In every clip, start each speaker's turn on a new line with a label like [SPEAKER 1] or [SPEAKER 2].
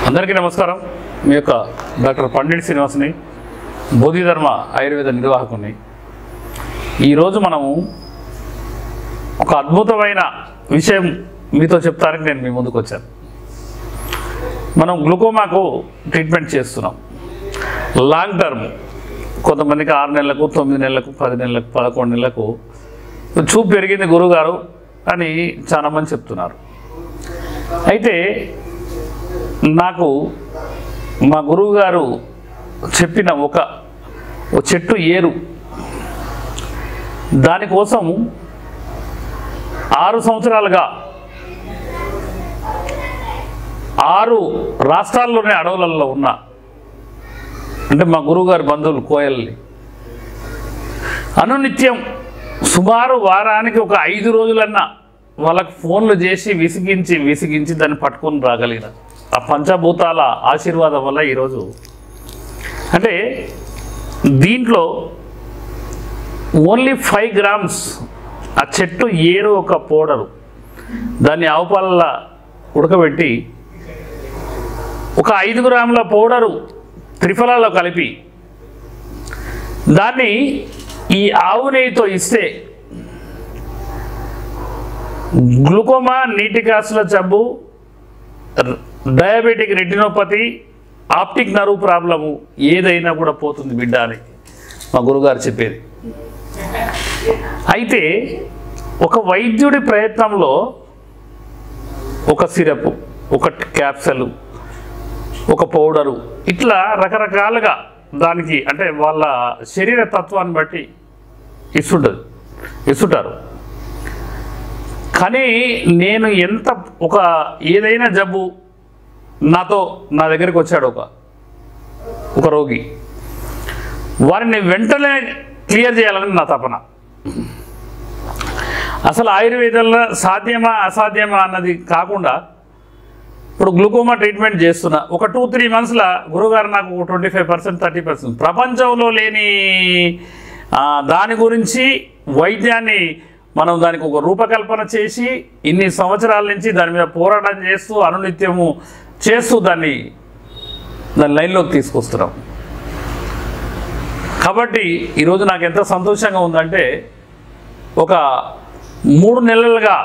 [SPEAKER 1] అందరికీ నమస్కారం మీ యొక్క డాక్టర్ పండిట్ శ్రీనివాస్ని బోధిధర్మ ఆయుర్వేద నిర్వాహకుని ఈరోజు మనము ఒక అద్భుతమైన విషయం మీతో చెప్తానికి నేను మీ ముందుకు వచ్చాను మనం గ్లూకోమాకు ట్రీట్మెంట్ చేస్తున్నాం లాంగ్ టర్మ్ కొంతమందికి ఆరు నెలలకు తొమ్మిది నెలలకు పది నెలలకు పదకొండు నెలలకు చూపు పెరిగింది గురుగారు అని చాలామంది చెప్తున్నారు అయితే నాకు మా గురువు గారు చెప్పిన ఒక ఒక చెట్టు ఏరు దానికోసం ఆరు సంవత్సరాలుగా ఆరు రాష్ట్రాల్లోని అడవులలో ఉన్న అంటే మా గురువుగారి బంధువులు కోయల్ని అనునిత్యం సుమారు వారానికి ఒక ఐదు రోజులన్నా వాళ్ళకి ఫోన్లు చేసి విసిగించి విసిగించి దాన్ని పట్టుకొని రాగలిగిన ఆ పంచభూతాల ఆశీర్వాదం వల్ల ఈరోజు అంటే దీంట్లో ఓన్లీ ఫైవ్ గ్రామ్స్ ఆ చెట్టు ఏరు ఒక పౌడరు దాన్ని ఆవుపాల ఉడకబెట్టి ఒక ఐదు గ్రాముల పౌడరు త్రిఫలాలో కలిపి దాన్ని ఈ ఆవు నెయ్యితో ఇస్తే గ్లూకోమా నీటి కాసుల జబ్బు ర- diabetic retinopathy optic nerve problem ఏదైనా కూడా పోతుంది బిడ్డ అని మా గురుగారు చెప్పేది అయితే ఒక వైద్యుడి ప్రయత్నంలో ఒక సిరప్ ఒక క్యాప్సల్ ఒక పౌడరు ఇట్లా రకరకాలుగా దానికి అంటే వాళ్ళ శరీర తత్వాన్ని బట్టి ఇస్తుంటుంది ఇస్తుంటారు కానీ నేను ఎంత ఒక ఏదైనా జబ్బు నాతో నా దగ్గరికి వచ్చాడు ఒక ఒక రోగి వారిని వెంటనే క్లియర్ చేయాలని నా తపన అసలు ఆయుర్వేదంలో సాధ్యమా అసాధ్యమా అన్నది కాకుండా ఇప్పుడు గ్లూకోమా ట్రీట్మెంట్ చేస్తున్నా ఒక టూ త్రీ మంత్స్లో గురుగారు నాకు ఒక twenty five percent thirty percent ప్రపంచంలో లేని ఆ, దాని గురించి వైద్యాన్ని మనం దానికి ఒక రూపకల్పన చేసి ఇన్ని సంవత్సరాల నుంచి దాని మీద పోరాటం చేస్తూ అనునిత్యము చేస్తూ దాన్ని దాని లైన్లోకి తీసుకొస్తున్నాం కాబట్టి ఈరోజు నాకు ఎంత సంతోషంగా ఉందంటే ఒక మూడు నెలలుగా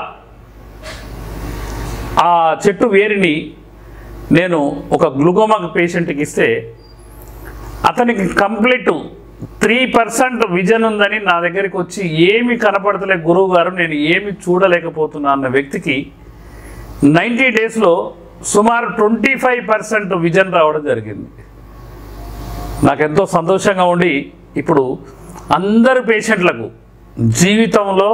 [SPEAKER 1] ఆ చెట్టు వేరిని నేను ఒక గ్లూకోమా పేషెంట్కి ఇస్తే అతనికి కంప్లీట్ త్రీ పర్సెంట్ విజన్ ఉందని నా దగ్గరికి వచ్చి ఏమి కనపడతలే గురువు గారు నేను ఏమి చూడలేకపోతున్నా అన్న వ్యక్తికి నైంటీ డేస్లో సుమారు ట్వంటీ ఫైవ్ పర్సెంట్ విజన్ రావడం జరిగింది నాకెంతో సంతోషంగా ఉండి ఇప్పుడు అందరు పేషెంట్లకు జీవితంలో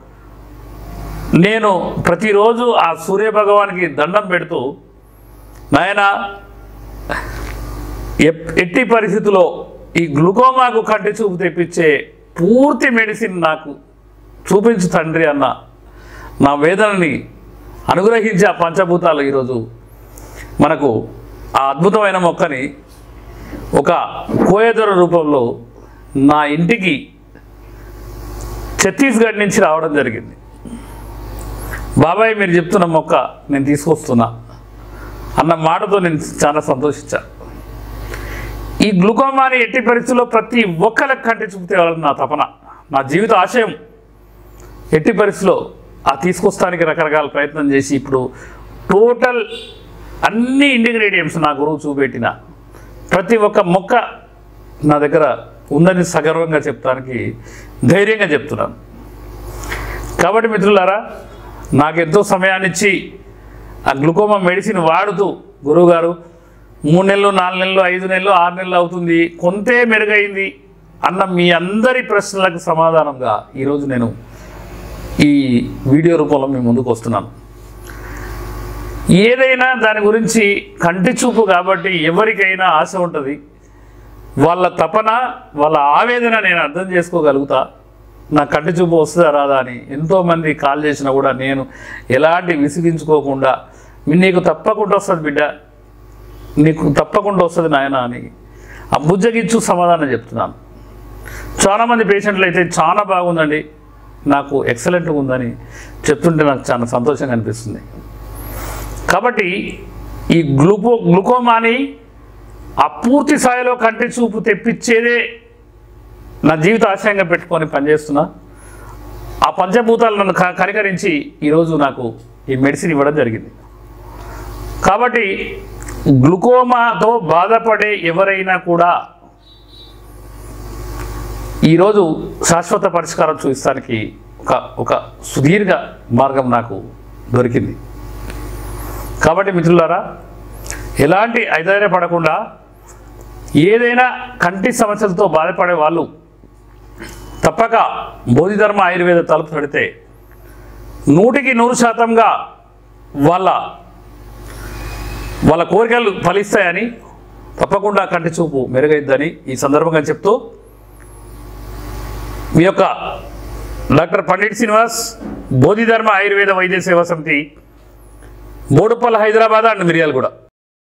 [SPEAKER 1] నేను ప్రతిరోజు ఆ సూర్య భగవానికి దండం పెడుతూ నాయన ఎప్- ఎట్టి పరిస్థితుల్లో ఈ గ్లూకోమాకు కంటి చూపు తెప్పించే పూర్తి మెడిసిన్ నాకు చూపించు తండ్రి అన్న నా వేదనని అనుగ్రహించే ఆ పంచభూతాలు ఈరోజు మనకు ఆ అద్భుతమైన మొక్కని ఒక కోయదొర రూపంలో నా ఇంటికి ఛత్తీస్గఢ్ నుంచి రావడం జరిగింది బాబాయ్ మీరు చెప్తున్న మొక్క నేను తీసుకొస్తున్నా అన్న మాటతో నేను చాలా సంతోషించా ఈ గ్లూకోమాని ఎట్టి పరిస్థితుల్లో ప్రతి ఒక్కరికి కంటి చూపు తేవాలని నా తపన నా జీవిత ఆశయం ఎట్టి పరిస్థితిలో ఆ తీసుకొస్తానికి రకరకాల ప్రయత్నం చేసి ఇప్పుడు టోటల్ అన్ని ఇండిగ్రేడియంట్స్ నా గురువు చూపెట్టిన ప్రతి ఒక్క మొక్క నా దగ్గర ఉందని సగర్వంగా చెప్తానికి ధైర్యంగా చెప్తున్నాను కాబట్టి మిత్రులారా నాకెంతో సమయాన్ని ఇచ్చి ఆ గ్లూకోమా మెడిసిన్ వాడుతూ గురువుగారు మూడు నెలలు నాలుగు నెలలు ఐదు నెలలు ఆరు నెలలు అవుతుంది కొంతే మెరుగైంది అన్న మీ అందరి ప్రశ్నలకు సమాధానంగా ఈరోజు నేను ఈ వీడియో రూపంలో మీ ముందుకు వస్తున్నాను ఏదైనా దాని గురించి కంటి చూపు కాబట్టి ఎవరికైనా ఆశ ఉంటుంది వాళ్ళ తపన వాళ్ళ ఆవేదన నేను అర్థం చేసుకోగలుగుతా నా కంటి చూపు వస్తుందా రాదా అని ఎంతోమంది కాల్ చేసినా కూడా నేను ఎలాంటి విసిగించుకోకుండా "మీ- నీకు తప్పకుండా వస్తుంది బిడ్డ నీకు తప్పకుండా వస్తుంది నాయన అని ఆ బుజ్జగిచ్చు సమాధానం చెప్తున్నాను చాలామంది పేషెంట్లు అయితే చాలా బాగుందండి నాకు ఎక్సలెంట్గా ఉందని చెప్తుంటే నాకు చాలా సంతోషంగా అనిపిస్తుంది కాబట్టి ఈ గ్లూకో గ్లూకోమాని ఆ పూర్తి స్థాయిలో కంటి చూపు తెప్పించేదే నా జీవిత ఆశయంగా పెట్టుకొని పనిచేస్తున్నా ఆ పంచభూతాలు నన్ను క- కనికరించి ఈరోజు నాకు ఈ మెడిసిన్ ఇవ్వడం జరిగింది కాబట్టి గ్లుకోమాతో బాధపడే ఎవరైనా కూడా ఈరోజు శాశ్వత పరిష్కారం చూపించడానికి ఒక ఒక సుదీర్ఘ మార్గం నాకు దొరికింది కాబట్టి మిత్రులారా ఎలాంటి ఐదైర్యపడకుండా ఏదైనా కంటి సమస్యలతో బాధపడే వాళ్ళు తప్పక బోధిధర్మ ఆయుర్వేద తలుపు పెడితే నూటికి నూరు శాతంగా వాళ్ళ వాళ్ళ కోరికలు ఫలిస్తాయని తప్పకుండా కంటి చూపు మెరుగైద్దని ఈ సందర్భంగా చెప్తూ మీ యొక్క డాక్టర్ పండిట్ శ్రీనివాస్ బోధిధర్మ ఆయుర్వేద వైద్య సేవా సమితి బోడుపల్లి హైదరాబాద్ అండ్ మిర్యాలగూడ